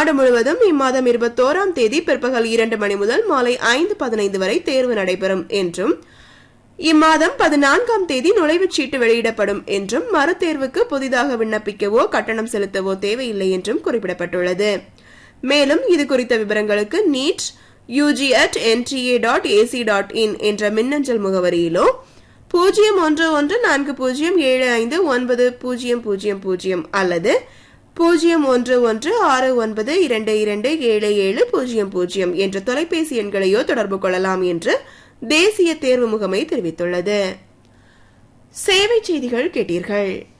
நாடு முழுவதும் இம்மாதம் இருபத்தோராம் தேதி பிற்பகல் இரண்டு மணி முதல் மாலை ஐந்து பதினைந்து வரை தேர்வு நடைபெறும் என்றும் இம்மாதம் பதினான்காம் தேதி நுழைவுச் சீட்டு வெளியிடப்படும் என்றும் மறுதேர்வுக்கு புதிதாக விண்ணப்பிக்கவோ கட்டணம் செலுத்தவோ தேவையில்லை என்றும் குறிப்பிடப்பட்டுள்ளது மேலும் இது குறித்த விவரங்களுக்கு NEET UG at NTA dot ac dot in என்ற மின்னஞ்சல் முகவரியிலோ பூஜ்ஜியம் ஒன்று ஒன்று நான்கு பூஜ்ஜியம் ஏழு ஐந்து ஒன்பது பூஜ்ஜியம் பூஜ்ஜியம் பூஜ்ஜியம் அல்லது பூஜ்ஜியம் ஒன்று ஒன்று ஆறு ஒன்பது இரண்டு இரண்டு ஏழு ஏழு பூஜ்ஜியம் பூஜ்ஜியம் என்ற தொலைபேசி எண்களையோ தொடர்பு கொள்ளலாம் என்று தேசிய தேர்வு முகமை தெரிவித்துள்ளது சேவை செய்திகள் கேட்டீர்கள்